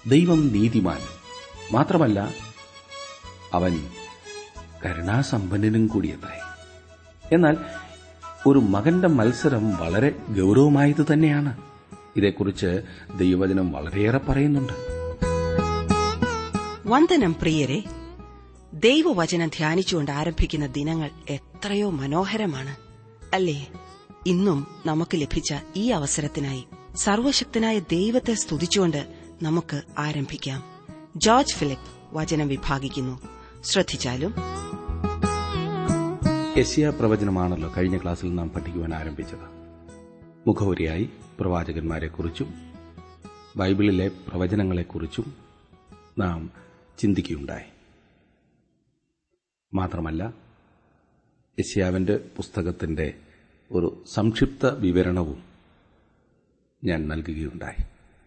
ദൈവം നീതിമാൻ മാത്രമല്ല അവൻ കരുണാസമ്പന്നനും കൂടിയത്രേ എന്നാൽ ഒരു മകന്റെ മത്സരം വളരെ ഗൌരവമായത് തന്നെയാണ് ഇതേക്കുറിച്ച് ദൈവവചനം വളരെയേറെ പറയുന്നുണ്ട് വന്ദനം പ്രിയരെ ദൈവവചനം ധ്യാനിച്ചുകൊണ്ട് ആരംഭിക്കുന്ന ദിനങ്ങൾ എത്രയോ മനോഹരമാണ് അല്ലേ ഇന്നും നമുക്ക് ലഭിച്ച ഈ അവസരത്തിനായി സർവശക്തനായ ദൈവത്തെ സ്തുതിച്ചുകൊണ്ട് നമുക്ക് ആരംഭിക്കാം ജോർജ് ഫിലിപ്പ് വചനം വിഭാഗിക്കുന്നു ശ്രദ്ധിച്ചാലും യശിയ പ്രവചനമാണല്ലോ കഴിഞ്ഞ ക്ലാസ്സിൽ നാം പഠിക്കുവാൻ ആരംഭിച്ചത് മുഖവുരിയായി പ്രവാചകന്മാരെക്കുറിച്ചും ബൈബിളിലെ പ്രവചനങ്ങളെക്കുറിച്ചും നാം ചിന്തിക്കുകയുണ്ടായി മാത്രമല്ല യശ്യാവിന്റെ പുസ്തകത്തിന്റെ ഒരു സംക്ഷിപ്ത വിവരണവും ഞാൻ നൽകുകയുണ്ടായി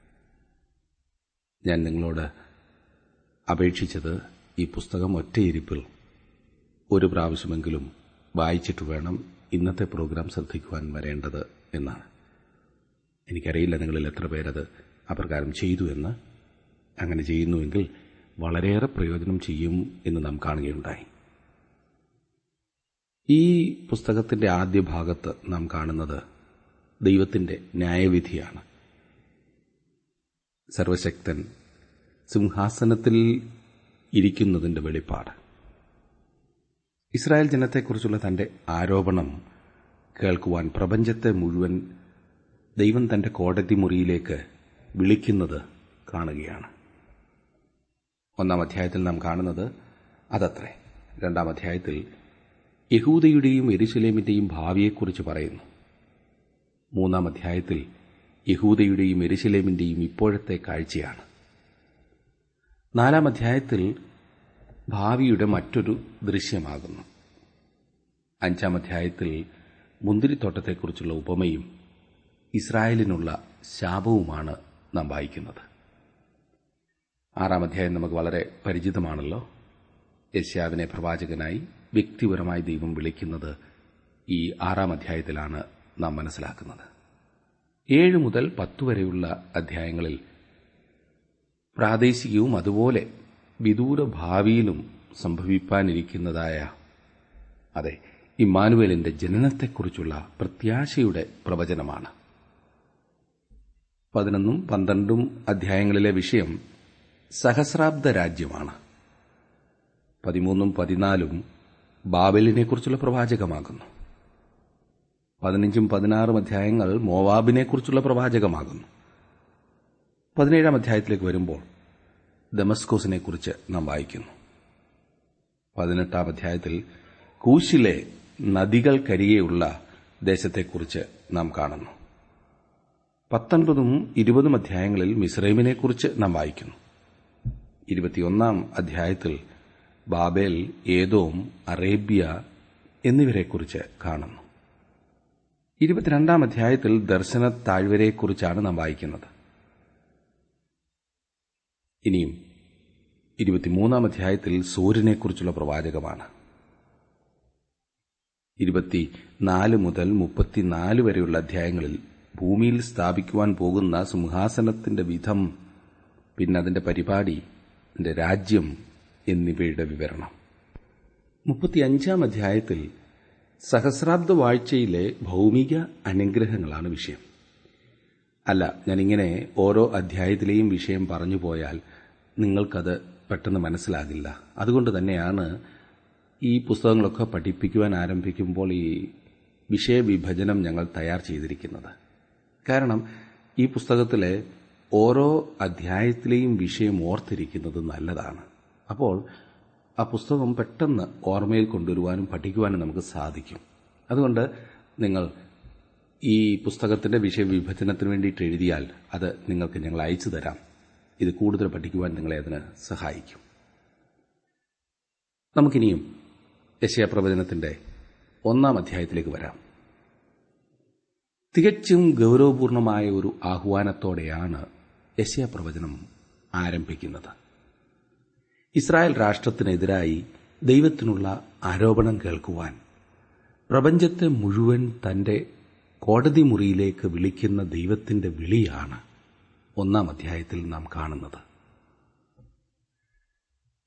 ഞാൻ നിങ്ങളോട് അപേക്ഷിച്ചത് ഈ പുസ്തകം ഒറ്റയിരിപ്പിൽ ഒരു പ്രാവശ്യമെങ്കിലും വായിച്ചിട്ട് വേണം ഇന്നത്തെ പ്രോഗ്രാം ശ്രദ്ധിക്കുവാൻ വരേണ്ടത് എന്നാണ് എനിക്കറിയില്ല നിങ്ങളിൽ എത്ര പേരത് അപ്രകാരം ചെയ്തു എന്ന് അങ്ങനെ ചെയ്യുന്നുവെങ്കിൽ വളരെയേറെ പ്രയോജനം ചെയ്യും എന്ന് നാം കാണുകയുണ്ടായി ഈ പുസ്തകത്തിന്റെ ആദ്യ ഭാഗത്ത് നാം കാണുന്നത് ദൈവത്തിന്റെ ന്യായവിധിയാണ് സർവശക്തൻ സിംഹാസനത്തിൽ ഇരിക്കുന്നതിന്റെ വെളിപ്പാട് ഇസ്രായേൽ ജനത്തെക്കുറിച്ചുള്ള തന്റെ ആരോപണം കേൾക്കുവാൻ പ്രപഞ്ചത്തെ മുഴുവൻ ദൈവം തന്റെ കോടതി മുറിയിലേക്ക് വിളിക്കുന്നത് കാണുകയാണ് ഒന്നാം അധ്യായത്തിൽ നാം കാണുന്നത് അതത്രേ രണ്ടാം അധ്യായത്തിൽ യഹൂദയുടെയും എരുശലേമിന്റെയും ഭാവിയെക്കുറിച്ച് പറയുന്നു മൂന്നാം അധ്യായത്തിൽ യഹൂദയുടെയും എരുശലേമിന്റെയും ഇപ്പോഴത്തെ കാഴ്ചയാണ് നാലാം അധ്യായത്തിൽ ഭാവിയുടെ മറ്റൊരു ദൃശ്യമാകുന്നു അഞ്ചാം അധ്യായത്തിൽ മുന്തിരിത്തോട്ടത്തെക്കുറിച്ചുള്ള ഉപമയും ഇസ്രായേലിനുള്ള ശാപവുമാണ് നാം വായിക്കുന്നത് ആറാം അധ്യായം നമുക്ക് വളരെ പരിചിതമാണല്ലോ യശ്യാവിനെ പ്രവാചകനായി വ്യക്തിപരമായി ദൈവം വിളിക്കുന്നത് ഈ ആറാം അധ്യായത്തിലാണ് നാം മനസ്സിലാക്കുന്നത് ഏഴ് മുതൽ പത്ത് വരെയുള്ള അധ്യായങ്ങളിൽ പ്രാദേശികവും അതുപോലെ വിദൂര ഭാവിയിലും സംഭവിപ്പാനിരിക്കുന്നതായ അതെ ഇമ്മാനുവേലിന്റെ ജനനത്തെക്കുറിച്ചുള്ള പ്രത്യാശയുടെ പ്രവചനമാണ് പതിനൊന്നും പന്ത്രണ്ടും അധ്യായങ്ങളിലെ വിഷയം സഹസ്രാബ്ദ രാജ്യമാണ് പതിമൂന്നും പതിനാലും ബാബലിനെക്കുറിച്ചുള്ള പ്രവാചകമാകുന്നു പതിനഞ്ചും പതിനാറും അധ്യായങ്ങൾ മോവാബിനെക്കുറിച്ചുള്ള പ്രവാചകമാകുന്നു പതിനേഴാം അധ്യായത്തിലേക്ക് വരുമ്പോൾ ദമസ്കോസിനെക്കുറിച്ച് നാം വായിക്കുന്നു പതിനെട്ടാം അധ്യായത്തിൽ കൂശിലെ നദികൾക്കരികെയുള്ള ദേശത്തെക്കുറിച്ച് നാം കാണുന്നു പത്തൊൻപതും ഇരുപതും അധ്യായങ്ങളിൽ മിസ്രൈമിനെക്കുറിച്ച് നാം വായിക്കുന്നു ഇരുപത്തിയൊന്നാം അധ്യായത്തിൽ ബാബേൽ ഏതോം അറേബ്യ എന്നിവരെക്കുറിച്ച് കാണുന്നു ഇരുപത്തിരണ്ടാം അധ്യായത്തിൽ ദർശന താഴ്വരയെക്കുറിച്ചാണ് നാം വായിക്കുന്നത് ഇനിയും ഇരുപത്തിമൂന്നാം അധ്യായത്തിൽ സൂര്യനെക്കുറിച്ചുള്ള പ്രവാചകമാണ് ഇരുപത്തിനാല് മുതൽ മുപ്പത്തിനാല് വരെയുള്ള അധ്യായങ്ങളിൽ ഭൂമിയിൽ സ്ഥാപിക്കുവാൻ പോകുന്ന സിംഹാസനത്തിന്റെ വിധം പിന്നെ അതിന്റെ പരിപാടി അതിന്റെ രാജ്യം എന്നിവയുടെ വിവരണം മുപ്പത്തിയഞ്ചാം അധ്യായത്തിൽ സഹസ്രാബ്ദ വാഴ്ചയിലെ ഭൗമിക അനുഗ്രഹങ്ങളാണ് വിഷയം അല്ല ഞാനിങ്ങനെ ഓരോ അധ്യായത്തിലെയും വിഷയം പറഞ്ഞു പോയാൽ നിങ്ങൾക്കത് പെട്ടെന്ന് മനസ്സിലാകില്ല അതുകൊണ്ട് തന്നെയാണ് ഈ പുസ്തകങ്ങളൊക്കെ പഠിപ്പിക്കുവാൻ ആരംഭിക്കുമ്പോൾ ഈ വിഷയവിഭജനം ഞങ്ങൾ തയ്യാർ ചെയ്തിരിക്കുന്നത് കാരണം ഈ പുസ്തകത്തിലെ ഓരോ അധ്യായത്തിലെയും വിഷയം ഓർത്തിരിക്കുന്നത് നല്ലതാണ് അപ്പോൾ ആ പുസ്തകം പെട്ടെന്ന് ഓർമ്മയിൽ കൊണ്ടുവരുവാനും പഠിക്കുവാനും നമുക്ക് സാധിക്കും അതുകൊണ്ട് നിങ്ങൾ ഈ പുസ്തകത്തിന്റെ വിഷയവിഭജനത്തിന് വേണ്ടിയിട്ട് എഴുതിയാൽ അത് നിങ്ങൾക്ക് ഞങ്ങൾ അയച്ചു തരാം ഇത് കൂടുതൽ പഠിക്കുവാൻ നിങ്ങളെ അതിന് സഹായിക്കും നമുക്കിനിയും യശയപ്രവചനത്തിന്റെ ഒന്നാം അധ്യായത്തിലേക്ക് വരാം തികച്ചും ഗൌരവപൂർണമായ ഒരു ആഹ്വാനത്തോടെയാണ് യശയപ്രവചനം ആരംഭിക്കുന്നത് ഇസ്രായേൽ രാഷ്ട്രത്തിനെതിരായി ദൈവത്തിനുള്ള ആരോപണം കേൾക്കുവാൻ പ്രപഞ്ചത്തെ മുഴുവൻ തന്റെ കോടതി മുറിയിലേക്ക് വിളിക്കുന്ന ദൈവത്തിന്റെ വിളിയാണ് ഒന്നാം അധ്യായത്തിൽ നാം കാണുന്നത്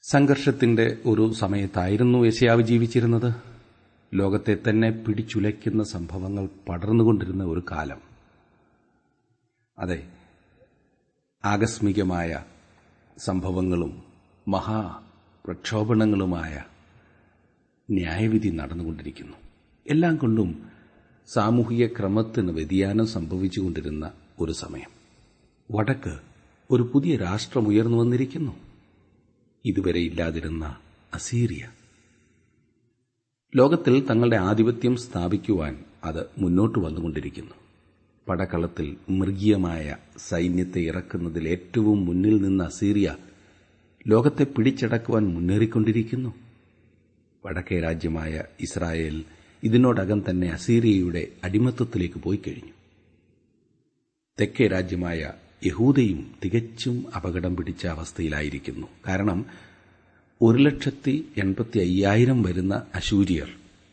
സംഘർഷത്തിന്റെ ഒരു സമയത്തായിരുന്നു യശയാവ് ജീവിച്ചിരുന്നത് ലോകത്തെ തന്നെ പിടിച്ചുലയ്ക്കുന്ന സംഭവങ്ങൾ പടർന്നുകൊണ്ടിരുന്ന ഒരു കാലം അതെ ആകസ്മികമായ സംഭവങ്ങളും മഹാപ്രക്ഷോഭണങ്ങളുമായ ന്യായവിധി നടന്നുകൊണ്ടിരിക്കുന്നു എല്ലാം കൊണ്ടും സാമൂഹിക ക്രമത്തിന് വ്യതിയാനം സംഭവിച്ചുകൊണ്ടിരുന്ന ഒരു സമയം വടക്ക് ഒരു പുതിയ രാഷ്ട്രം ഉയർന്നു വന്നിരിക്കുന്നു ഇതുവരെ ഇല്ലാതിരുന്ന അസീറിയ ലോകത്തിൽ തങ്ങളുടെ ആധിപത്യം സ്ഥാപിക്കുവാൻ അത് മുന്നോട്ട് വന്നുകൊണ്ടിരിക്കുന്നു പടക്കളത്തിൽ മൃഗീയമായ സൈന്യത്തെ ഇറക്കുന്നതിൽ ഏറ്റവും മുന്നിൽ നിന്ന് അസീറിയ ലോകത്തെ പിടിച്ചടക്കുവാൻ മുന്നേറിക്കൊണ്ടിരിക്കുന്നു വടക്കേ രാജ്യമായ ഇസ്രായേൽ ഇതിനോടകം തന്നെ അസീറിയയുടെ അടിമത്തത്തിലേക്ക് പോയി കഴിഞ്ഞു തെക്കേ രാജ്യമായ യഹൂദയും തികച്ചും അപകടം പിടിച്ച അവസ്ഥയിലായിരിക്കുന്നു കാരണം ഒരു ലക്ഷത്തി എൺപത്തി അയ്യായിരം വരുന്ന അശൂര്യർ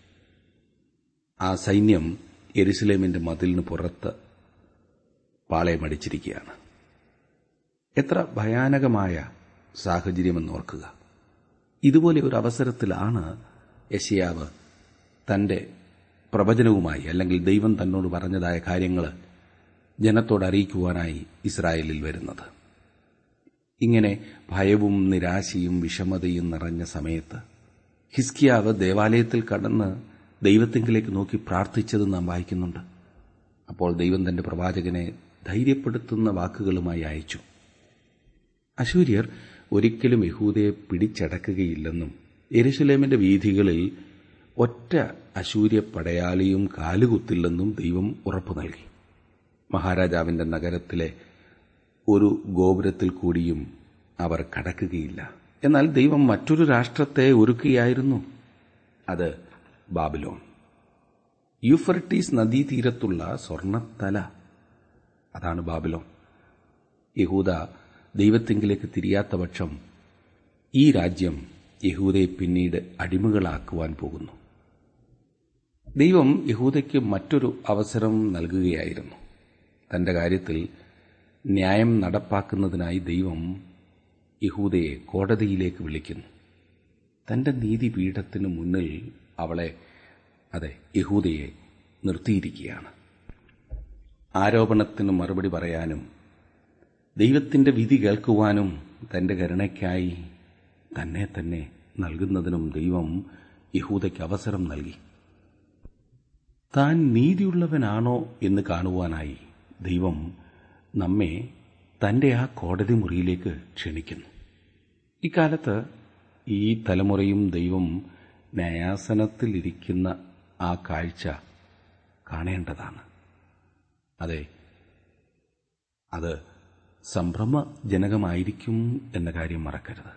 ആ സൈന്യം എരുസലേമിന്റെ മതിലിന് പുറത്ത് പാളയമടിച്ചിരിക്കുകയാണ് എത്ര ഭയാനകമായ സാഹചര്യമെന്ന് ഓർക്കുക ഇതുപോലെ ഒരു അവസരത്തിലാണ് യശയാവ് തന്റെ പ്രവചനവുമായി അല്ലെങ്കിൽ ദൈവം തന്നോട് പറഞ്ഞതായ കാര്യങ്ങൾ ജനത്തോട് അറിയിക്കുവാനായി ഇസ്രായേലിൽ വരുന്നത് ഇങ്ങനെ ഭയവും നിരാശയും വിഷമതയും നിറഞ്ഞ സമയത്ത് ഹിസ്കിയാവ് ദേവാലയത്തിൽ കടന്ന് ദൈവത്തെങ്കിലേക്ക് നോക്കി പ്രാർത്ഥിച്ചത് നാം വായിക്കുന്നുണ്ട് അപ്പോൾ ദൈവം തന്റെ പ്രവാചകനെ ധൈര്യപ്പെടുത്തുന്ന വാക്കുകളുമായി അയച്ചു അശൂര്യർ ഒരിക്കലും യഹൂദയെ പിടിച്ചടക്കുകയില്ലെന്നും എരുശലേമിന്റെ വീഥികളിൽ ഒറ്റ അശൂര്യ പടയാളിയും കാലുകുത്തില്ലെന്നും ദൈവം ഉറപ്പു നൽകി മഹാരാജാവിന്റെ നഗരത്തിലെ ഒരു ഗോപുരത്തിൽ കൂടിയും അവർ കടക്കുകയില്ല എന്നാൽ ദൈവം മറ്റൊരു രാഷ്ട്രത്തെ ഒരുക്കുകയായിരുന്നു അത് ബാബിലോൺ യൂഫർട്ടീസ് നദീതീരത്തുള്ള സ്വർണത്തല അതാണ് ബാബിലോൺ യഹൂദ ദൈവത്തെങ്കിലേക്ക് തിരിയാത്ത പക്ഷം ഈ രാജ്യം യഹൂദയെ പിന്നീട് അടിമകളാക്കുവാൻ പോകുന്നു ദൈവം യഹൂദയ്ക്ക് മറ്റൊരു അവസരം നൽകുകയായിരുന്നു തന്റെ കാര്യത്തിൽ ന്യായം നടപ്പാക്കുന്നതിനായി ദൈവം യഹൂദയെ കോടതിയിലേക്ക് വിളിക്കുന്നു തന്റെ നീതിപീഠത്തിന് മുന്നിൽ അവളെ അതെ യഹൂദയെ നിർത്തിയിരിക്കുകയാണ് ആരോപണത്തിന് മറുപടി പറയാനും ദൈവത്തിന്റെ വിധി കേൾക്കുവാനും തന്റെ കരുണയ്ക്കായി തന്നെ തന്നെ നൽകുന്നതിനും ദൈവം യഹൂദയ്ക്ക് അവസരം നൽകി താൻ നീതിയുള്ളവനാണോ എന്ന് കാണുവാനായി ദൈവം നമ്മെ തന്റെ ആ കോടതി മുറിയിലേക്ക് ക്ഷണിക്കുന്നു ഇക്കാലത്ത് ഈ തലമുറയും ദൈവം ന്യായാസനത്തിലിരിക്കുന്ന ആ കാഴ്ച കാണേണ്ടതാണ് അതെ അത് സംഭ്രമജനകമായിരിക്കും എന്ന കാര്യം മറക്കരുത്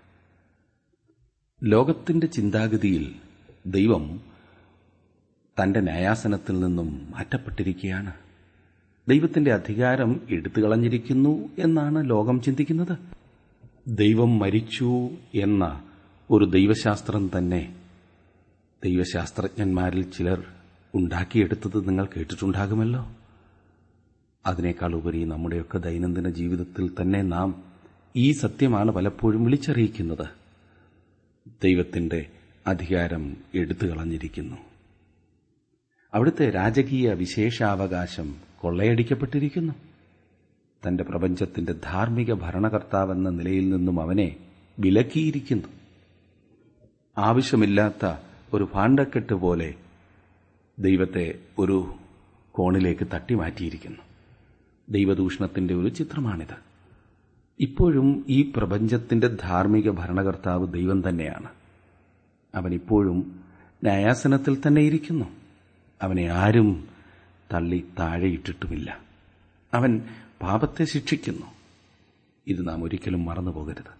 ലോകത്തിന്റെ ചിന്താഗതിയിൽ ദൈവം തന്റെ ന്യായാസനത്തിൽ നിന്നും മാറ്റപ്പെട്ടിരിക്കുകയാണ് ദൈവത്തിന്റെ അധികാരം എടുത്തു കളഞ്ഞിരിക്കുന്നു എന്നാണ് ലോകം ചിന്തിക്കുന്നത് ദൈവം മരിച്ചു എന്ന ഒരു ദൈവശാസ്ത്രം തന്നെ ദൈവശാസ്ത്രജ്ഞന്മാരിൽ ചിലർ ഉണ്ടാക്കിയെടുത്തത് നിങ്ങൾ കേട്ടിട്ടുണ്ടാകുമല്ലോ അതിനേക്കാൾ ഉപരി നമ്മുടെയൊക്കെ ദൈനംദിന ജീവിതത്തിൽ തന്നെ നാം ഈ സത്യമാണ് പലപ്പോഴും വിളിച്ചറിയിക്കുന്നത് ദൈവത്തിന്റെ അധികാരം എടുത്തു കളഞ്ഞിരിക്കുന്നു അവിടുത്തെ രാജകീയ വിശേഷാവകാശം കൊള്ളയടിക്കപ്പെട്ടിരിക്കുന്നു തന്റെ പ്രപഞ്ചത്തിന്റെ ധാർമ്മിക ഭരണകർത്താവെന്ന നിലയിൽ നിന്നും അവനെ വിലക്കിയിരിക്കുന്നു ആവശ്യമില്ലാത്ത ഒരു ഭാണ്ഡക്കെട്ട് പോലെ ദൈവത്തെ ഒരു കോണിലേക്ക് തട്ടിമാറ്റിയിരിക്കുന്നു ദൈവദൂഷണത്തിന്റെ ഒരു ചിത്രമാണിത് ഇപ്പോഴും ഈ പ്രപഞ്ചത്തിന്റെ ധാർമ്മിക ഭരണകർത്താവ് ദൈവം തന്നെയാണ് അവൻ ഇപ്പോഴും ന്യായാസനത്തിൽ തന്നെ ഇരിക്കുന്നു അവനെ ആരും തള്ളി താഴെയിട്ടിട്ടുമില്ല അവൻ പാപത്തെ ശിക്ഷിക്കുന്നു ഇത് നാം ഒരിക്കലും മറന്നുപോകരുത്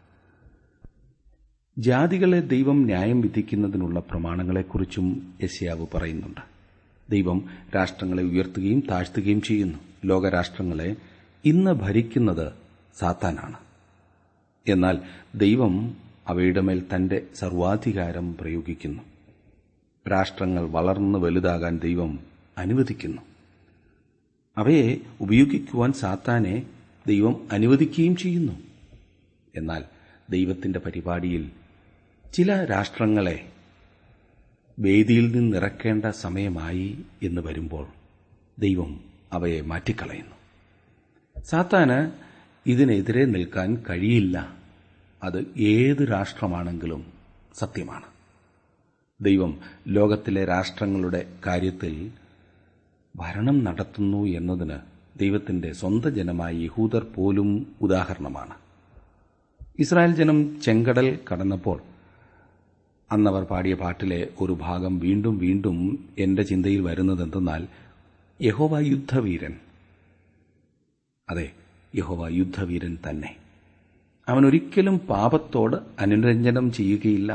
ജാതികളെ ദൈവം ന്യായം വിധിക്കുന്നതിനുള്ള പ്രമാണങ്ങളെക്കുറിച്ചും യശയാവ് പറയുന്നുണ്ട് ദൈവം രാഷ്ട്രങ്ങളെ ഉയർത്തുകയും താഴ്ത്തുകയും ചെയ്യുന്നു ലോകരാഷ്ട്രങ്ങളെ ഇന്ന് ഭരിക്കുന്നത് സാത്താനാണ് എന്നാൽ ദൈവം അവയുടെ മേൽ തന്റെ സർവാധികാരം പ്രയോഗിക്കുന്നു രാഷ്ട്രങ്ങൾ വളർന്നു വലുതാകാൻ ദൈവം അനുവദിക്കുന്നു അവയെ ഉപയോഗിക്കുവാൻ സാത്താനെ ദൈവം അനുവദിക്കുകയും ചെയ്യുന്നു എന്നാൽ ദൈവത്തിന്റെ പരിപാടിയിൽ ചില രാഷ്ട്രങ്ങളെ വേദിയിൽ നിന്നിറക്കേണ്ട സമയമായി എന്ന് വരുമ്പോൾ ദൈവം അവയെ മാറ്റിക്കളയുന്നു സാത്താന് ഇതിനെതിരെ നിൽക്കാൻ കഴിയില്ല അത് ഏത് രാഷ്ട്രമാണെങ്കിലും സത്യമാണ് ദൈവം ലോകത്തിലെ രാഷ്ട്രങ്ങളുടെ കാര്യത്തിൽ ഭരണം നടത്തുന്നു എന്നതിന് ദൈവത്തിന്റെ സ്വന്തം ജനമായ യഹൂദർ പോലും ഉദാഹരണമാണ് ഇസ്രായേൽ ജനം ചെങ്കടൽ കടന്നപ്പോൾ അന്നവർ പാടിയ പാട്ടിലെ ഒരു ഭാഗം വീണ്ടും വീണ്ടും എന്റെ ചിന്തയിൽ വരുന്നതെന്തെന്നാൽ യഹോവ യുദ്ധവീരൻ അതെ യഹോവ യുദ്ധവീരൻ തന്നെ അവൻ ഒരിക്കലും പാപത്തോട് അനുരഞ്ജനം ചെയ്യുകയില്ല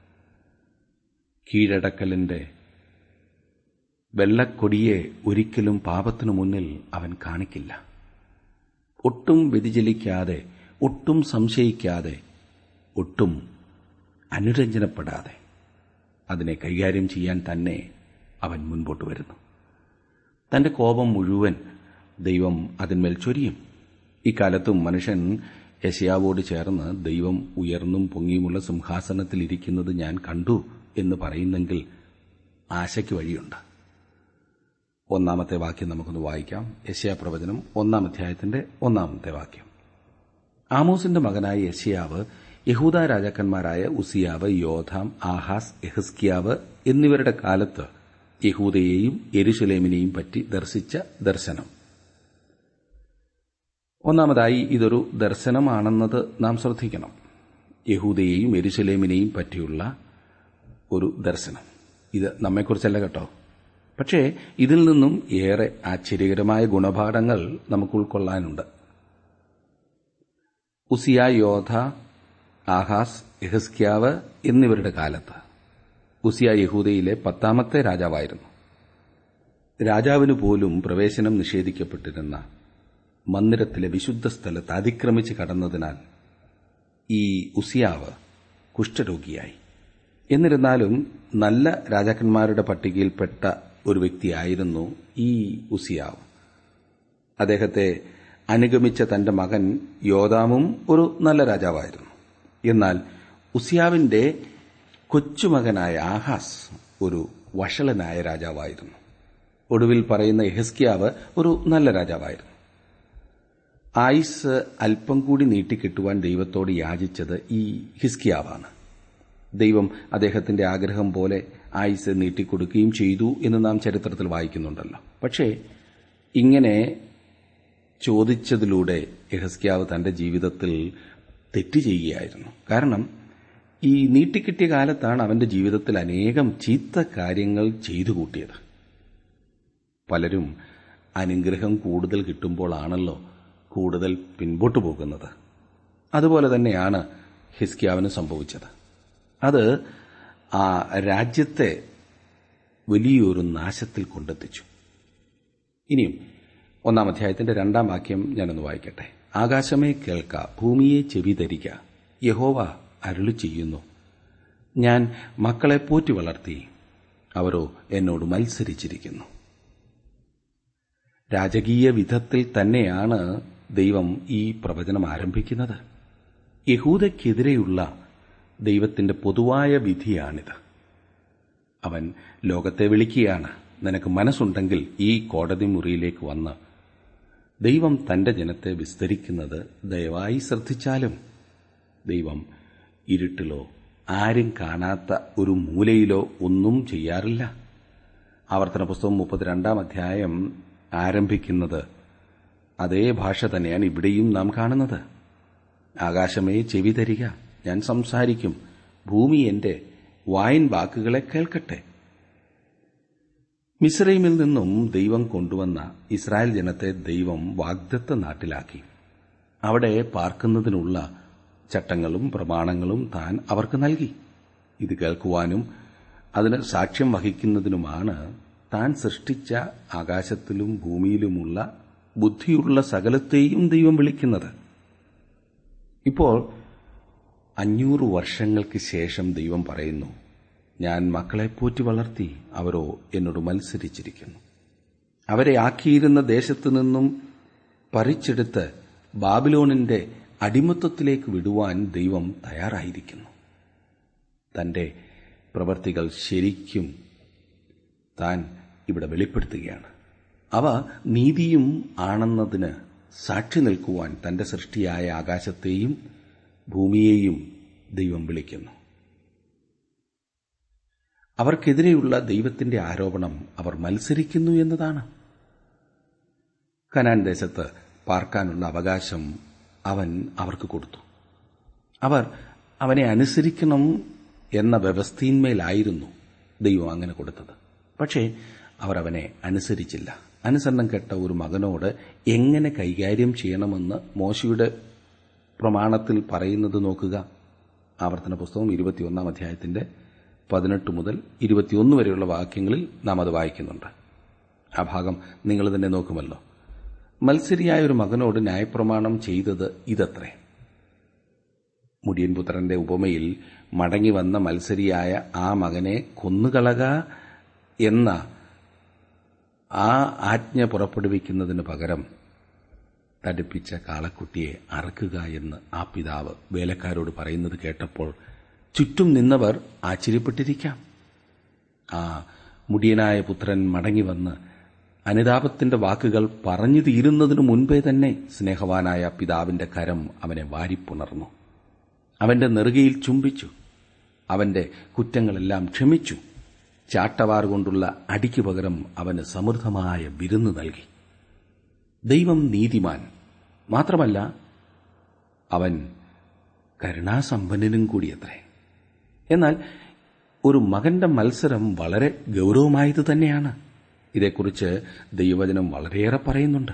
കീഴടക്കലിന്റെ വെള്ളക്കൊടിയെ ഒരിക്കലും പാപത്തിനു മുന്നിൽ അവൻ കാണിക്കില്ല ഒട്ടും വ്യതിചലിക്കാതെ ഒട്ടും സംശയിക്കാതെ ഒട്ടും അനുരഞ്ജനപ്പെടാതെ അതിനെ കൈകാര്യം ചെയ്യാൻ തന്നെ അവൻ മുൻപോട്ട് വരുന്നു തന്റെ കോപം മുഴുവൻ ദൈവം അതിന്മേൽ ചൊരിയും ഇക്കാലത്തും മനുഷ്യൻ യശയാവോട് ചേർന്ന് ദൈവം ഉയർന്നും പൊങ്ങിയുമുള്ള സിംഹാസനത്തിൽ ഇരിക്കുന്നത് ഞാൻ കണ്ടു എന്ന് പറയുന്നെങ്കിൽ ആശയ്ക്ക് വഴിയുണ്ട് ഒന്നാമത്തെ വാക്യം നമുക്കൊന്ന് വായിക്കാം യശയാ പ്രവചനം ഒന്നാം അധ്യായത്തിന്റെ ഒന്നാമത്തെ വാക്യം ആമോസിന്റെ മകനായ യശയാവ് യഹൂദ രാജാക്കന്മാരായ ഉസിയാവ് യോധാം ആഹാസ് എഹസ്കിയാവ് എന്നിവരുടെ കാലത്ത് യഹൂദയെയും എരുശലേമിനെയും പറ്റി ദർശിച്ച ദർശനം ഒന്നാമതായി ഇതൊരു ദർശനമാണെന്നത് നാം ശ്രദ്ധിക്കണം യഹൂദയെയും എരുശലേമിനെയും പറ്റിയുള്ള ഒരു ദർശനം ഇത് നമ്മെക്കുറിച്ചല്ല കേട്ടോ പക്ഷേ ഇതിൽ നിന്നും ഏറെ ആശ്ചര്യകരമായ ഗുണപാഠങ്ങൾ നമുക്ക് ഉൾക്കൊള്ളാനുണ്ട് ഉസിയ യോധ ആഹാസ് എഹസ്ക്യാവ് എന്നിവരുടെ കാലത്ത് ഉസിയ യഹൂദയിലെ പത്താമത്തെ രാജാവായിരുന്നു രാജാവിന് പോലും പ്രവേശനം നിഷേധിക്കപ്പെട്ടിരുന്ന മന്ദിരത്തിലെ വിശുദ്ധ സ്ഥലത്ത് അതിക്രമിച്ച് കടന്നതിനാൽ ഈ ഉസിയാവ് കുഷ്ഠരോഗിയായി എന്നിരുന്നാലും നല്ല രാജാക്കന്മാരുടെ പട്ടികയിൽപ്പെട്ട ഒരു വ്യക്തിയായിരുന്നു ഈ ഉസിയാവ് അദ്ദേഹത്തെ അനുഗമിച്ച തന്റെ മകൻ യോദാമും ഒരു നല്ല രാജാവായിരുന്നു എന്നാൽ ഉസിയാവിന്റെ കൊച്ചുമകനായ ആഹാസ് ഒരു വഷളനായ രാജാവായിരുന്നു ഒടുവിൽ പറയുന്ന എഹസ്കിയാവ് ഒരു നല്ല രാജാവായിരുന്നു ആയുസ് അല്പം കൂടി നീട്ടിക്കിട്ടുവാൻ ദൈവത്തോട് യാചിച്ചത് ഈ ഹിസ്കിയാവാണ് ദൈവം അദ്ദേഹത്തിന്റെ ആഗ്രഹം പോലെ ആയുസ് നീട്ടിക്കൊടുക്കുകയും ചെയ്തു എന്ന് നാം ചരിത്രത്തിൽ വായിക്കുന്നുണ്ടല്ലോ പക്ഷേ ഇങ്ങനെ ചോദിച്ചതിലൂടെ എഹസ്ക്യാവ് തന്റെ ജീവിതത്തിൽ തെറ്റ് ചെയ്യുകയായിരുന്നു കാരണം ഈ നീട്ടിക്കിട്ടിയ കാലത്താണ് അവന്റെ ജീവിതത്തിൽ അനേകം ചീത്ത കാര്യങ്ങൾ ചെയ്തു കൂട്ടിയത് പലരും അനുഗ്രഹം കൂടുതൽ കിട്ടുമ്പോഴാണല്ലോ കൂടുതൽ പിൻപോട്ടു പോകുന്നത് അതുപോലെ തന്നെയാണ് ഹിസ്കിയാവിന് സംഭവിച്ചത് അത് ആ രാജ്യത്തെ വലിയൊരു നാശത്തിൽ കൊണ്ടെത്തിച്ചു ഇനിയും ഒന്നാം അധ്യായത്തിന്റെ രണ്ടാം വാക്യം ഞാനൊന്ന് വായിക്കട്ടെ ആകാശമേ കേൾക്ക ഭൂമിയെ ചെവി ധരിക്ക യഹോവ അരുളി ചെയ്യുന്നു ഞാൻ മക്കളെ പോറ്റി വളർത്തി അവരോ എന്നോട് മത്സരിച്ചിരിക്കുന്നു രാജകീയ വിധത്തിൽ തന്നെയാണ് ദൈവം ഈ പ്രവചനം ആരംഭിക്കുന്നത് യഹൂദയ്ക്കെതിരെയുള്ള ദൈവത്തിന്റെ പൊതുവായ വിധിയാണിത് അവൻ ലോകത്തെ വിളിക്കുകയാണ് നിനക്ക് മനസ്സുണ്ടെങ്കിൽ ഈ കോടതി മുറിയിലേക്ക് വന്ന് ദൈവം തന്റെ ജനത്തെ വിസ്തരിക്കുന്നത് ദയവായി ശ്രദ്ധിച്ചാലും ദൈവം ഇരുട്ടിലോ ആരും കാണാത്ത ഒരു മൂലയിലോ ഒന്നും ചെയ്യാറില്ല ആവർത്തന പുസ്തകം മുപ്പത്തിരണ്ടാം അധ്യായം ആരംഭിക്കുന്നത് അതേ ഭാഷ തന്നെയാണ് ഇവിടെയും നാം കാണുന്നത് ആകാശമേ ചെവി തരിക ഞാൻ സംസാരിക്കും ഭൂമി എന്റെ വായൻ വാക്കുകളെ കേൾക്കട്ടെ മിസ്രൈമിൽ നിന്നും ദൈവം കൊണ്ടുവന്ന ഇസ്രായേൽ ജനത്തെ ദൈവം വാഗ്ദത്ത നാട്ടിലാക്കി അവിടെ പാർക്കുന്നതിനുള്ള ചട്ടങ്ങളും പ്രമാണങ്ങളും താൻ അവർക്ക് നൽകി ഇത് കേൾക്കുവാനും അതിന് സാക്ഷ്യം വഹിക്കുന്നതിനുമാണ് താൻ സൃഷ്ടിച്ച ആകാശത്തിലും ഭൂമിയിലുമുള്ള ബുദ്ധിയുള്ള സകലത്തെയും ദൈവം വിളിക്കുന്നത് ഇപ്പോൾ അഞ്ഞൂറ് വർഷങ്ങൾക്ക് ശേഷം ദൈവം പറയുന്നു ഞാൻ മക്കളെ പോറ്റി വളർത്തി അവരോ എന്നോട് മത്സരിച്ചിരിക്കുന്നു അവരെ ആക്കിയിരുന്ന ദേശത്തു നിന്നും പറിച്ചെടുത്ത് ബാബിലോണിന്റെ അടിമത്വത്തിലേക്ക് വിടുവാൻ ദൈവം തയ്യാറായിരിക്കുന്നു തന്റെ പ്രവർത്തികൾ ശരിക്കും താൻ ഇവിടെ വെളിപ്പെടുത്തുകയാണ് അവ നീതിയും ആണെന്നതിന് സാക്ഷി നിൽക്കുവാൻ തന്റെ സൃഷ്ടിയായ ആകാശത്തെയും ഭൂമിയെയും ദൈവം വിളിക്കുന്നു അവർക്കെതിരെയുള്ള ദൈവത്തിന്റെ ആരോപണം അവർ മത്സരിക്കുന്നു എന്നതാണ് കനാൻ ദേശത്ത് പാർക്കാനുള്ള അവകാശം അവൻ അവർക്ക് കൊടുത്തു അവർ അവനെ അനുസരിക്കണം എന്ന വ്യവസ്ഥയിന്മേലായിരുന്നു ദൈവം അങ്ങനെ കൊടുത്തത് പക്ഷേ അവർ അവനെ അനുസരിച്ചില്ല അനുസരണം കെട്ട ഒരു മകനോട് എങ്ങനെ കൈകാര്യം ചെയ്യണമെന്ന് മോശയുടെ പ്രമാണത്തിൽ പറയുന്നത് നോക്കുക ആവർത്തന പുസ്തകം ഇരുപത്തിയൊന്നാം അധ്യായത്തിന്റെ പതിനെട്ട് മുതൽ ഇരുപത്തിയൊന്ന് വരെയുള്ള വാക്യങ്ങളിൽ നാം അത് വായിക്കുന്നുണ്ട് ആ ഭാഗം നിങ്ങൾ തന്നെ നോക്കുമല്ലോ മത്സരിയായ ഒരു മകനോട് ന്യായപ്രമാണം ചെയ്തത് ഇതത്രേ മുടിയൻ പുത്രന്റെ ഉപമയിൽ മടങ്ങി വന്ന മത്സരിയായ ആ മകനെ കൊന്നുകളക എന്ന ആ ആജ്ഞ പുറപ്പെടുവിക്കുന്നതിന് പകരം തടിപ്പിച്ച കാളക്കുട്ടിയെ അറക്കുക എന്ന് ആ പിതാവ് വേലക്കാരോട് പറയുന്നത് കേട്ടപ്പോൾ ചുറ്റും നിന്നവർ ആശ്ചര്യപ്പെട്ടിരിക്കാം ആ മുടിയനായ പുത്രൻ മടങ്ങി വന്ന് അനുതാപത്തിന്റെ വാക്കുകൾ പറഞ്ഞു തീരുന്നതിനു മുൻപേ തന്നെ സ്നേഹവാനായ പിതാവിന്റെ കരം അവനെ വാരിപ്പുണർന്നു അവന്റെ നെറുകയിൽ ചുംബിച്ചു അവന്റെ കുറ്റങ്ങളെല്ലാം ക്ഷമിച്ചു ചാട്ടവാർ കൊണ്ടുള്ള അടിക്കു പകരം അവന് സമൃദ്ധമായ വിരുന്ന് നൽകി ദൈവം നീതിമാൻ മാത്രമല്ല അവൻ കരുണാസമ്പന്നനും കൂടിയത്രേ എന്നാൽ ഒരു മകന്റെ മത്സരം വളരെ ഗൌരവമായത് തന്നെയാണ് ഇതേക്കുറിച്ച് ദൈവവചനം വളരെയേറെ പറയുന്നുണ്ട്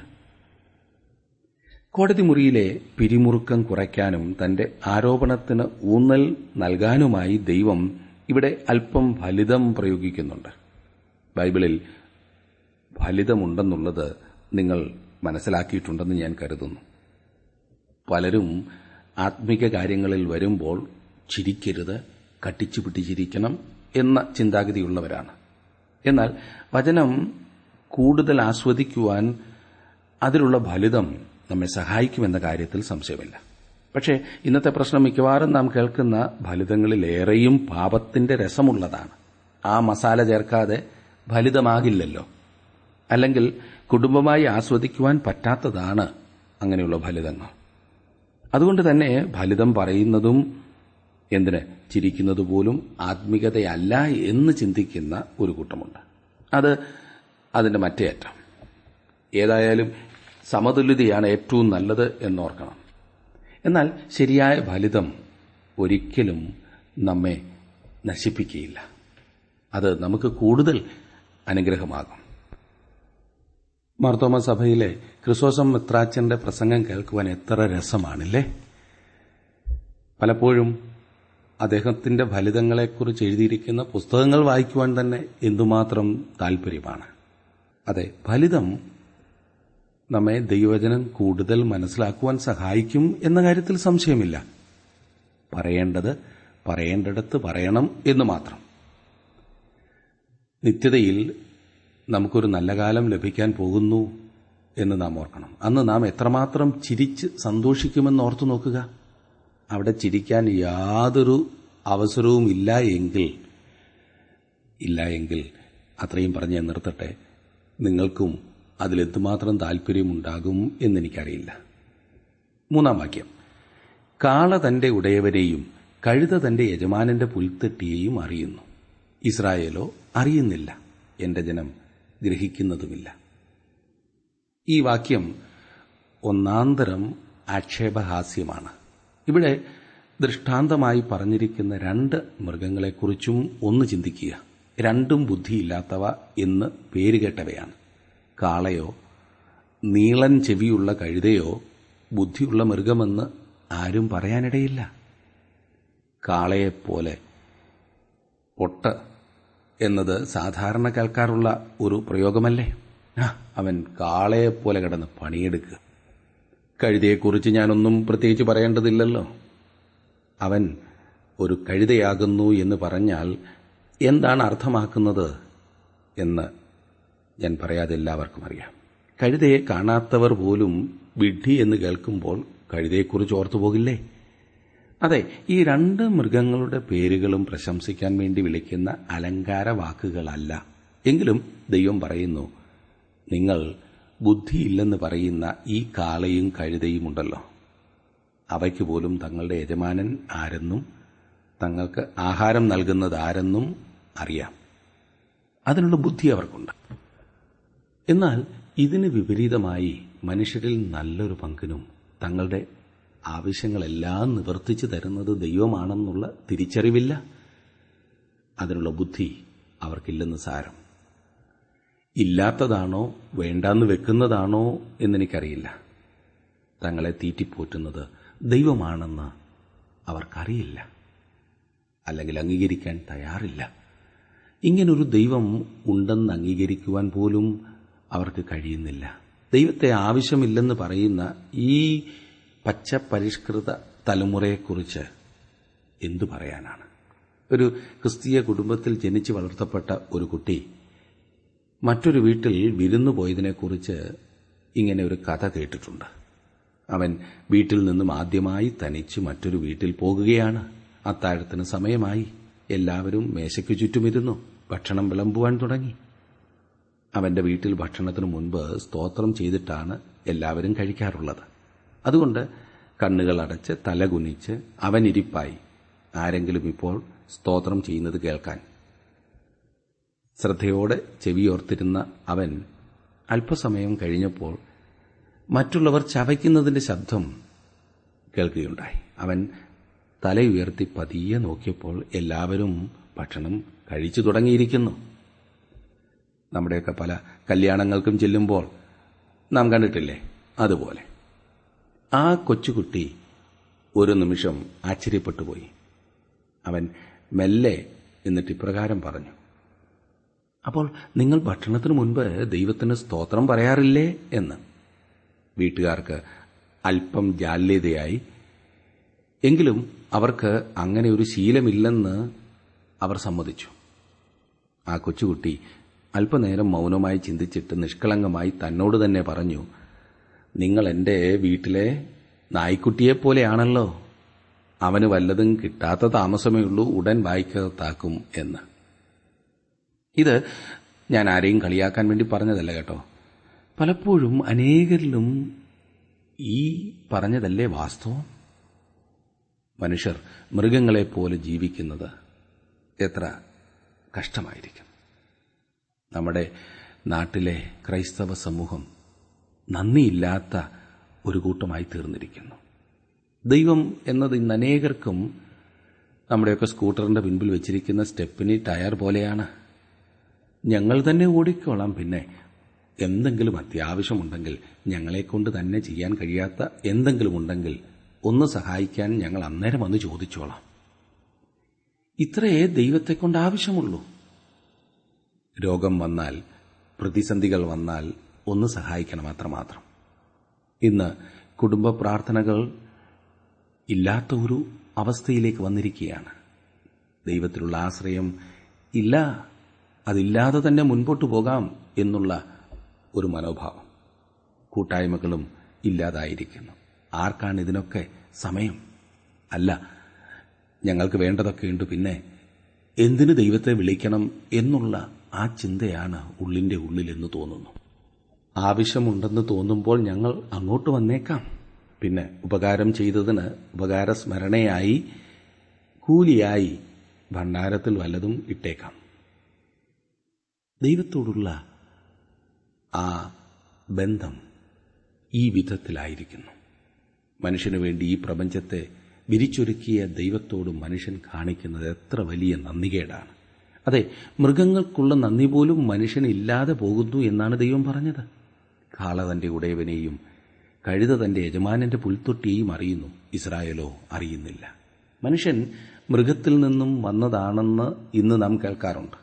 കോടതി മുറിയിലെ പിരിമുറുക്കം കുറയ്ക്കാനും തന്റെ ആരോപണത്തിന് ഊന്നൽ നൽകാനുമായി ദൈവം ഇവിടെ അല്പം ഫലിതം പ്രയോഗിക്കുന്നുണ്ട് ബൈബിളിൽ ഫലിതമുണ്ടെന്നുള്ളത് നിങ്ങൾ മനസ്സിലാക്കിയിട്ടുണ്ടെന്ന് ഞാൻ കരുതുന്നു പലരും ആത്മിക കാര്യങ്ങളിൽ വരുമ്പോൾ ചിരിക്കരുത് കട്ടിച്ചു പിടിച്ചിരിക്കണം എന്ന ചിന്താഗതിയുള്ളവരാണ് എന്നാൽ വചനം കൂടുതൽ ആസ്വദിക്കുവാൻ അതിലുള്ള ഫലിതം നമ്മെ സഹായിക്കുമെന്ന കാര്യത്തിൽ സംശയമില്ല പക്ഷേ ഇന്നത്തെ പ്രശ്നം മിക്കവാറും നാം കേൾക്കുന്ന ഫലിതങ്ങളിലേറെയും പാപത്തിന്റെ രസമുള്ളതാണ് ആ മസാല ചേർക്കാതെ ഫലിതമാകില്ലല്ലോ അല്ലെങ്കിൽ കുടുംബമായി ആസ്വദിക്കുവാൻ പറ്റാത്തതാണ് അങ്ങനെയുള്ള ഫലിതങ്ങൾ അതുകൊണ്ട് തന്നെ ഫലിതം പറയുന്നതും എന്തിന് ചിരിക്കുന്നതുപോലും ആത്മികതയല്ല എന്ന് ചിന്തിക്കുന്ന ഒരു കൂട്ടമുണ്ട് അത് അതിന്റെ മറ്റേ അറ്റം ഏതായാലും സമതുല്യതയാണ് ഏറ്റവും നല്ലത് എന്നോർക്കണം എന്നാൽ ശരിയായ ഫലിതം ഒരിക്കലും നമ്മെ നശിപ്പിക്കുകയില്ല അത് നമുക്ക് കൂടുതൽ അനുഗ്രഹമാകും മാർത്തോമ സഭയിലെ ക്രിസോസം മിത്രാച്ചന്റെ പ്രസംഗം കേൾക്കുവാൻ എത്ര രസമാണില്ലേ പലപ്പോഴും അദ്ദേഹത്തിന്റെ ഫലിതങ്ങളെക്കുറിച്ച് എഴുതിയിരിക്കുന്ന പുസ്തകങ്ങൾ വായിക്കുവാൻ തന്നെ എന്തുമാത്രം താൽപര്യമാണ് അതെ ഫലിതം നമ്മെ ദൈവവചനം കൂടുതൽ മനസ്സിലാക്കുവാൻ സഹായിക്കും എന്ന കാര്യത്തിൽ സംശയമില്ല പറയേണ്ടത് പറയേണ്ടടുത്ത് പറയണം എന്ന് മാത്രം നിത്യതയിൽ നമുക്കൊരു നല്ല കാലം ലഭിക്കാൻ പോകുന്നു എന്ന് നാം ഓർക്കണം അന്ന് നാം എത്രമാത്രം ചിരിച്ച് സന്തോഷിക്കുമെന്ന് ഓർത്തു നോക്കുക അവിടെ ചിരിക്കാൻ യാതൊരു അവസരവും ഇല്ല എങ്കിൽ ഇല്ല എങ്കിൽ അത്രയും പറഞ്ഞ് ഞാൻ നിർത്തട്ടെ നിങ്ങൾക്കും അതിലെന്തുമാത്രം താൽപര്യമുണ്ടാകും എന്നെനിക്കറിയില്ല മൂന്നാം വാക്യം കാള തന്റെ ഉടയവരെയും കഴുത തന്റെ യജമാനന്റെ പുൽത്തെട്ടിയെയും അറിയുന്നു ഇസ്രായേലോ അറിയുന്നില്ല എന്റെ ജനം ഗ്രഹിക്കുന്നതുമില്ല ഈ വാക്യം ഒന്നാന്തരം ആക്ഷേപഹാസ്യമാണ് ഇവിടെ ദൃഷ്ടാന്തമായി പറഞ്ഞിരിക്കുന്ന രണ്ട് മൃഗങ്ങളെക്കുറിച്ചും ഒന്ന് ചിന്തിക്കുക രണ്ടും ബുദ്ധിയില്ലാത്തവ എന്ന് പേരുകേട്ടവയാണ് കാളയോ നീളൻ ചെവിയുള്ള കഴുതയോ ബുദ്ധിയുള്ള മൃഗമെന്ന് ആരും പറയാനിടയില്ല കാളയെപ്പോലെ പൊട്ട് എന്നത് സാധാരണ കേൾക്കാറുള്ള ഒരു പ്രയോഗമല്ലേ ആ, അവൻ കാളയെപ്പോലെ കിടന്ന് പണിയെടുക്കുക കഴുതയെക്കുറിച്ച് ഞാനൊന്നും പ്രത്യേകിച്ച് പറയേണ്ടതില്ലല്ലോ അവൻ ഒരു കഴുതയാകുന്നു എന്ന് പറഞ്ഞാൽ എന്താണ് അർത്ഥമാക്കുന്നത് എന്ന് ഞാൻ പറയാതെ എല്ലാവർക്കും അറിയാം കഴുതയെ കാണാത്തവർ പോലും വിഡ്ഢി എന്ന് കേൾക്കുമ്പോൾ കഴുതയെക്കുറിച്ച് ഓർത്തു പോകില്ലേ അതെ ഈ രണ്ട് മൃഗങ്ങളുടെ പേരുകളും പ്രശംസിക്കാൻ വേണ്ടി വിളിക്കുന്ന അലങ്കാര വാക്കുകളല്ല എങ്കിലും ദൈവം പറയുന്നു നിങ്ങൾ ബുദ്ധിയില്ലെന്ന് പറയുന്ന ഈ കാളയും കഴുതയും ഉണ്ടല്ലോ അവയ്ക്ക് പോലും തങ്ങളുടെ യജമാനൻ ആരെന്നും തങ്ങൾക്ക് ആഹാരം നൽകുന്നത് ആരെന്നും അറിയാം അതിനുള്ള ബുദ്ധി അവർക്കുണ്ട് എന്നാൽ ഇതിന് വിപരീതമായി മനുഷ്യരിൽ നല്ലൊരു പങ്കിനും തങ്ങളുടെ ആവശ്യങ്ങളെല്ലാം നിവർത്തിച്ചു തരുന്നത് ദൈവമാണെന്നുള്ള തിരിച്ചറിവില്ല അതിനുള്ള ബുദ്ധി അവർക്കില്ലെന്ന് സാരം ഇല്ലാത്തതാണോ വേണ്ടാന്ന് വെക്കുന്നതാണോ എന്നെനിക്കറിയില്ല തങ്ങളെ തീറ്റിപ്പോറ്റുന്നത് ദൈവമാണെന്ന് അവർക്കറിയില്ല അല്ലെങ്കിൽ അംഗീകരിക്കാൻ തയ്യാറില്ല ഇങ്ങനൊരു ദൈവം ഉണ്ടെന്ന് അംഗീകരിക്കുവാൻ പോലും അവർക്ക് കഴിയുന്നില്ല ദൈവത്തെ ആവശ്യമില്ലെന്ന് പറയുന്ന ഈ പച്ച പരിഷ്കൃത തലമുറയെക്കുറിച്ച് എന്തു പറയാനാണ് ഒരു ക്രിസ്തീയ കുടുംബത്തിൽ ജനിച്ചു വളർത്തപ്പെട്ട ഒരു കുട്ടി മറ്റൊരു വീട്ടിൽ വിരുന്നു പോയതിനെക്കുറിച്ച് ഇങ്ങനെ ഒരു കഥ കേട്ടിട്ടുണ്ട് അവൻ വീട്ടിൽ നിന്നും ആദ്യമായി തനിച്ച് മറ്റൊരു വീട്ടിൽ പോകുകയാണ് അത്താഴത്തിന് സമയമായി എല്ലാവരും മേശയ്ക്ക് ചുറ്റുമിരുന്നു ഭക്ഷണം വിളമ്പുവാൻ തുടങ്ങി അവന്റെ വീട്ടിൽ ഭക്ഷണത്തിനു മുൻപ് സ്തോത്രം ചെയ്തിട്ടാണ് എല്ലാവരും കഴിക്കാറുള്ളത് അതുകൊണ്ട് കണ്ണുകൾ അടച്ച് തലകുനിച്ച് അവനിരിപ്പായി ആരെങ്കിലും ഇപ്പോൾ സ്തോത്രം ചെയ്യുന്നത് കേൾക്കാൻ ശ്രദ്ധയോടെ ചെവിയോർത്തിരുന്ന അവൻ അല്പസമയം കഴിഞ്ഞപ്പോൾ മറ്റുള്ളവർ ചവയ്ക്കുന്നതിന്റെ ശബ്ദം കേൾക്കുകയുണ്ടായി അവൻ തലയുയർത്തി പതിയെ നോക്കിയപ്പോൾ എല്ലാവരും ഭക്ഷണം കഴിച്ചു തുടങ്ങിയിരിക്കുന്നു നമ്മുടെയൊക്കെ പല കല്യാണങ്ങൾക്കും ചെല്ലുമ്പോൾ നാം കണ്ടിട്ടില്ലേ അതുപോലെ ആ കൊച്ചുകുട്ടി ഒരു നിമിഷം ആശ്ചര്യപ്പെട്ടുപോയി അവൻ മെല്ലെ എന്നിട്ട് ഇപ്രകാരം പറഞ്ഞു അപ്പോൾ നിങ്ങൾ ഭക്ഷണത്തിനു മുൻപ് ദൈവത്തിന് സ്തോത്രം പറയാറില്ലേ എന്ന് വീട്ടുകാർക്ക് അല്പം ജാല്യതയായി എങ്കിലും അവർക്ക് അങ്ങനെ ഒരു ശീലമില്ലെന്ന് അവർ സമ്മതിച്ചു ആ കൊച്ചുകുട്ടി അല്പനേരം മൗനമായി ചിന്തിച്ചിട്ട് നിഷ്കളങ്കമായി തന്നോട് തന്നെ പറഞ്ഞു നിങ്ങൾ എന്റെ വീട്ടിലെ നായ്ക്കുട്ടിയെപ്പോലെയാണല്ലോ അവന് വല്ലതും കിട്ടാത്ത താമസമേ ഉള്ളൂ ഉടൻ വായിക്കകത്താക്കും എന്ന് ഇത് ഞാൻ ആരെയും കളിയാക്കാൻ വേണ്ടി പറഞ്ഞതല്ല കേട്ടോ പലപ്പോഴും അനേകരിലും ഈ പറഞ്ഞതല്ലേ വാസ്തവം മനുഷ്യർ മൃഗങ്ങളെപ്പോലെ ജീവിക്കുന്നത് എത്ര കഷ്ടമായിരിക്കും നമ്മുടെ നാട്ടിലെ ക്രൈസ്തവ സമൂഹം നന്ദിയില്ലാത്ത ഒരു കൂട്ടമായി തീർന്നിരിക്കുന്നു ദൈവം എന്നത് ഇന്ന് അനേകർക്കും നമ്മുടെയൊക്കെ സ്കൂട്ടറിന്റെ പിൻപിൽ വെച്ചിരിക്കുന്ന സ്റ്റെപ്പിനി ടയർ പോലെയാണ് ഞങ്ങൾ തന്നെ ഓടിക്കോളാം പിന്നെ എന്തെങ്കിലും അത്യാവശ്യമുണ്ടെങ്കിൽ ഞങ്ങളെക്കൊണ്ട് തന്നെ ചെയ്യാൻ കഴിയാത്ത എന്തെങ്കിലും ഉണ്ടെങ്കിൽ ഒന്ന് സഹായിക്കാൻ ഞങ്ങൾ അന്നേരം വന്ന് ചോദിച്ചോളാം ഇത്രയേ ദൈവത്തെക്കൊണ്ട് ആവശ്യമുള്ളൂ രോഗം വന്നാൽ പ്രതിസന്ധികൾ വന്നാൽ ഒന്ന് സഹായിക്കണം അത്രമാത്രം ഇന്ന് കുടുംബ പ്രാർത്ഥനകൾ ഇല്ലാത്ത ഒരു അവസ്ഥയിലേക്ക് വന്നിരിക്കുകയാണ് ദൈവത്തിലുള്ള ആശ്രയം ഇല്ല അതില്ലാതെ തന്നെ മുൻപോട്ടു പോകാം എന്നുള്ള ഒരു മനോഭാവം കൂട്ടായ്മകളും ഇല്ലാതായിരിക്കുന്നു ആർക്കാണ് ഇതിനൊക്കെ സമയം അല്ല ഞങ്ങൾക്ക് വേണ്ടതൊക്കെയുണ്ട് പിന്നെ എന്തിന് ദൈവത്തെ വിളിക്കണം എന്നുള്ള ആ ചിന്തയാണ് ഉള്ളിന്റെ ഉള്ളിലെന്ന് തോന്നുന്നു ആവശ്യമുണ്ടെന്ന് തോന്നുമ്പോൾ ഞങ്ങൾ അങ്ങോട്ട് വന്നേക്കാം പിന്നെ ഉപകാരം ചെയ്തതിന് ഉപകാരസ്മരണയായി കൂലിയായി ഭണ്ഡാരത്തിൽ വല്ലതും ഇട്ടേക്കാം ദൈവത്തോടുള്ള ആ ബന്ധം ഈ വിധത്തിലായിരിക്കുന്നു മനുഷ്യനു വേണ്ടി ഈ പ്രപഞ്ചത്തെ വിരിച്ചൊരുക്കിയ ദൈവത്തോട് മനുഷ്യൻ കാണിക്കുന്നത് എത്ര വലിയ നന്ദികേടാണ് അതെ മൃഗങ്ങൾക്കുള്ള നന്ദി പോലും മനുഷ്യനില്ലാതെ പോകുന്നു എന്നാണ് ദൈവം പറഞ്ഞത് കാള തന്റെ ഉടയവനെയും കഴുത തന്റെ യജമാനന്റെ പുൽത്തൊട്ടിയെയും അറിയുന്നു ഇസ്രായേലോ അറിയുന്നില്ല മനുഷ്യൻ മൃഗത്തിൽ നിന്നും വന്നതാണെന്ന് ഇന്ന് നാം കേൾക്കാറുണ്ട്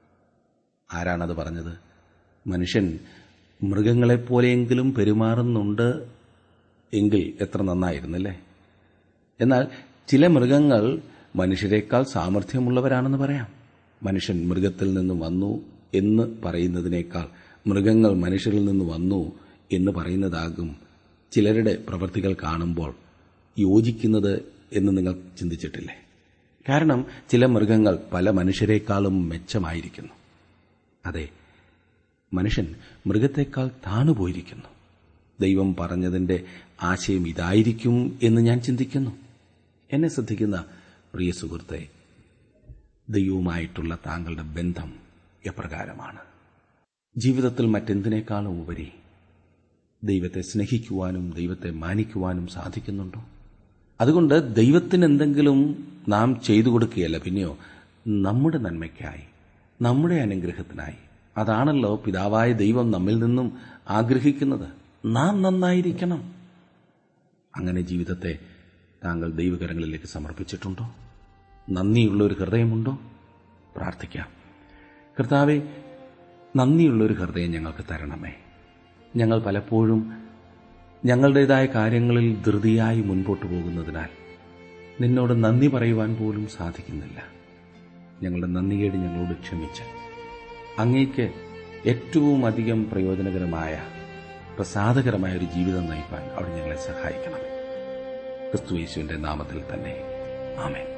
ആരാണത് പറഞ്ഞത് മനുഷ്യൻ മൃഗങ്ങളെപ്പോലെയെങ്കിലും പെരുമാറുന്നുണ്ട് എങ്കിൽ എത്ര നന്നായിരുന്നല്ലേ എന്നാൽ ചില മൃഗങ്ങൾ മനുഷ്യരെക്കാൾ സാമർഥ്യമുള്ളവരാണെന്ന് പറയാം മനുഷ്യൻ മൃഗത്തിൽ നിന്ന് വന്നു എന്ന് പറയുന്നതിനേക്കാൾ മൃഗങ്ങൾ മനുഷ്യരിൽ നിന്ന് വന്നു എന്ന് പറയുന്നതാകും ചിലരുടെ പ്രവൃത്തികൾ കാണുമ്പോൾ യോജിക്കുന്നത് എന്ന് നിങ്ങൾ ചിന്തിച്ചിട്ടില്ലേ കാരണം ചില മൃഗങ്ങൾ പല മനുഷ്യരെക്കാളും മെച്ചമായിരിക്കുന്നു അതെ മനുഷ്യൻ മൃഗത്തെക്കാൾ താണുപോയിരിക്കുന്നു ദൈവം പറഞ്ഞതിന്റെ ആശയം ഇതായിരിക്കും എന്ന് ഞാൻ ചിന്തിക്കുന്നു എന്നെ ശ്രദ്ധിക്കുന്ന പ്രിയ സുഹൃത്തെ ദൈവവുമായിട്ടുള്ള താങ്കളുടെ ബന്ധം എപ്രകാരമാണ് ജീവിതത്തിൽ മറ്റെന്തിനേക്കാളും ഉപരി ദൈവത്തെ സ്നേഹിക്കുവാനും ദൈവത്തെ മാനിക്കുവാനും സാധിക്കുന്നുണ്ടോ അതുകൊണ്ട് ദൈവത്തിന് എന്തെങ്കിലും നാം ചെയ്തു കൊടുക്കുകയല്ല പിന്നെയോ നമ്മുടെ നന്മയ്ക്കായി നമ്മുടെ അനുഗ്രഹത്തിനായി അതാണല്ലോ പിതാവായ ദൈവം നമ്മിൽ നിന്നും ആഗ്രഹിക്കുന്നത് നാം നന്നായിരിക്കണം അങ്ങനെ ജീവിതത്തെ താങ്കൾ ദൈവകരങ്ങളിലേക്ക് സമർപ്പിച്ചിട്ടുണ്ടോ നന്ദിയുള്ള ഒരു ഹൃദയമുണ്ടോ പ്രാർത്ഥിക്കാം കർത്താവെ നന്ദിയുള്ള ഒരു ഹൃദയം ഞങ്ങൾക്ക് തരണമേ ഞങ്ങൾ പലപ്പോഴും ഞങ്ങളുടേതായ കാര്യങ്ങളിൽ ധൃതിയായി മുൻപോട്ട് പോകുന്നതിനാൽ നിന്നോട് നന്ദി പറയുവാൻ പോലും സാധിക്കുന്നില്ല ഞങ്ങളുടെ നന്ദികേട് ഞങ്ങളോട് ക്ഷമിച്ച് അങ്ങേക്ക് ഏറ്റവും അധികം പ്രയോജനകരമായ പ്രസാദകരമായ ഒരു ജീവിതം നയിക്കാൻ അവിടെ ഞങ്ങളെ സഹായിക്കണം ക്രിസ്തു യേശുവിന്റെ നാമത്തിൽ തന്നെ ആമേൻ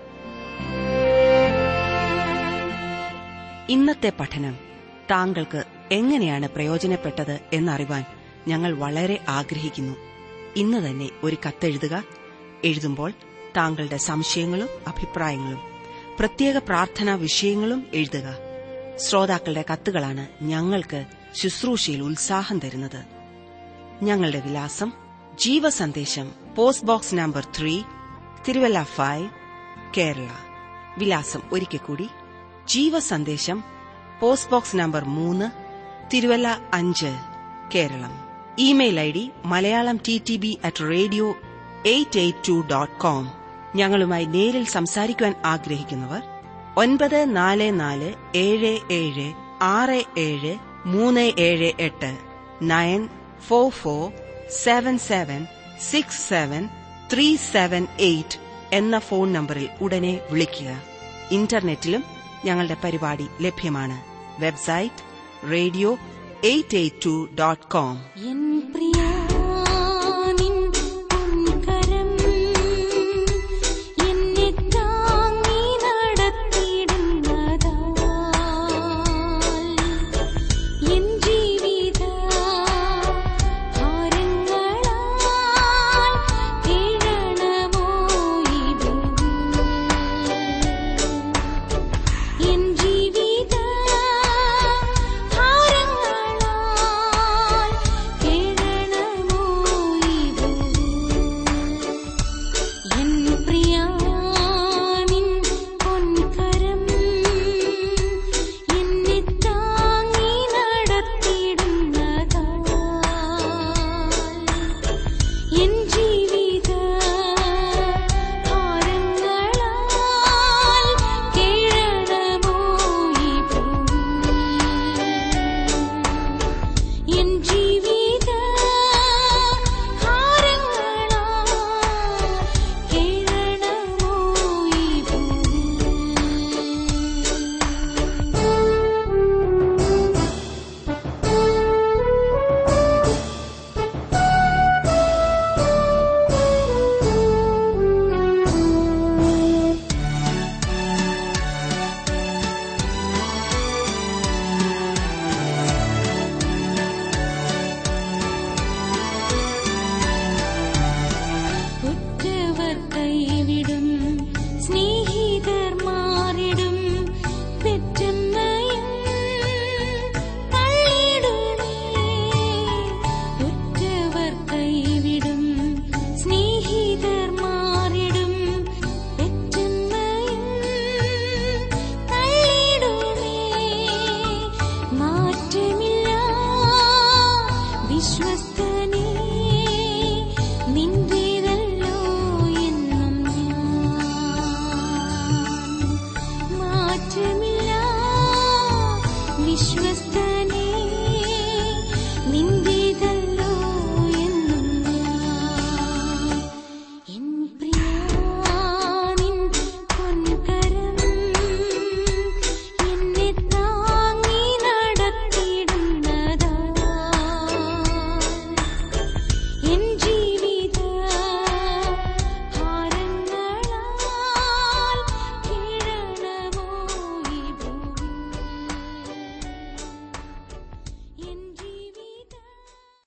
ഇന്നത്തെ പഠനം താങ്കൾക്ക് എങ്ങനെയാണ് പ്രയോജനപ്പെട്ടത് എന്നറിവാൻ ഞങ്ങൾ വളരെ ആഗ്രഹിക്കുന്നു ഇന്ന് തന്നെ ഒരു കത്തെഴുതുക എഴുതുമ്പോൾ താങ്കളുടെ സംശയങ്ങളും അഭിപ്രായങ്ങളും പ്രത്യേക പ്രാർത്ഥനാ വിഷയങ്ങളും എഴുതുക ശ്രോതാക്കളുടെ കത്തുകളാണ് ഞങ്ങൾക്ക് ശുശ്രൂഷയിൽ ഉത്സാഹം തരുന്നത് ഞങ്ങളുടെ വിലാസം ജീവസന്ദേശം post box number three Thiruvalla five Kerala വിലാസം ഒരിക്കൽ കൂടി ജീവസന്ദേശം പോസ്റ്റ് ബോക്സ് നമ്പർ മൂന്ന് തിരുവല്ല അഞ്ച് Keralam email I D Malayalam T T B at radio eight eight two dot com ഞങ്ങളുമായി നേരിൽ സംസാരിക്കുവാൻ ആഗ്രഹിക്കുന്നവർ ഒൻപത് നാല് നാല് ഏഴ് ഏഴ് ആറ് ഏഴ് മൂന്ന് ഏഴ് എട്ട് nine four four seven seven six seven three seven eight എന്ന ഫോൺ നമ്പറിൽ ഉടനെ വിളിക്കുക ഇന്റർനെറ്റിലും ഞങ്ങളുടെ പരിപാടി ലഭ്യമാണ് website radio eight eight two dot com N